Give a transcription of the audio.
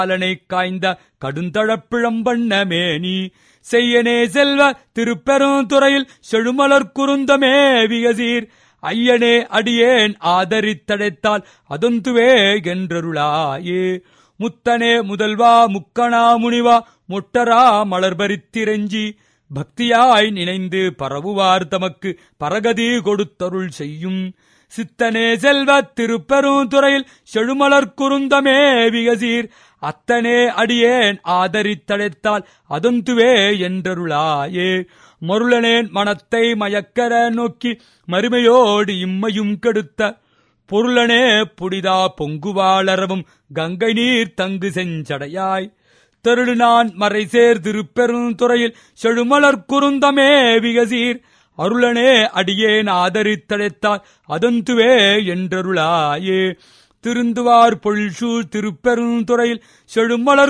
அலனை காய்ந்த கடுந்தழப்பிழம்பண்ண மேனி செய்யனே செல்வ திருப்பெருந்துறையில் செழுமலர் குருந்தமே விகசீர் ஐயனே அடியேன் ஆதரித்தடைத்தால் அதொந்துவே என்றருளாயே முத்தனே முதல்வா முக்கணா முனிவா மொட்டரா மலர்பரித்திரஞ்சி பக்தியாய் நினைந்து பரவுவார் தமக்கு பரகதி கொடுத்தருள் செய்யும் சித்தனே செல்வ திருப்பெருந்துறையில் செழுமலர் குருந்தமே விகசீர் அத்தனே அடியேன் ஆதரித்தடைத்தால் அதொந்துவே என்றருளாயே மருளனேன் மனத்தை மயக்கர நோக்கி மறுமையோடு இம்மையும் கெடுத்த பொருளனே புடிதா பொங்குவாளரவும் கங்கை நீர் தங்கு செஞ்சடையாய் தெருடு நான் மறை சேர் திருப்பெருந்துறையில் செழுமலர் குருந்தமே விகசீர் அருளனே அடியேன் ஆதரித்தடைத்தால் அதந்துவே என்றருளாயே திருந்துவார் பொழில்சூழ் திருப்பெருந்துறையில் செழுமலர்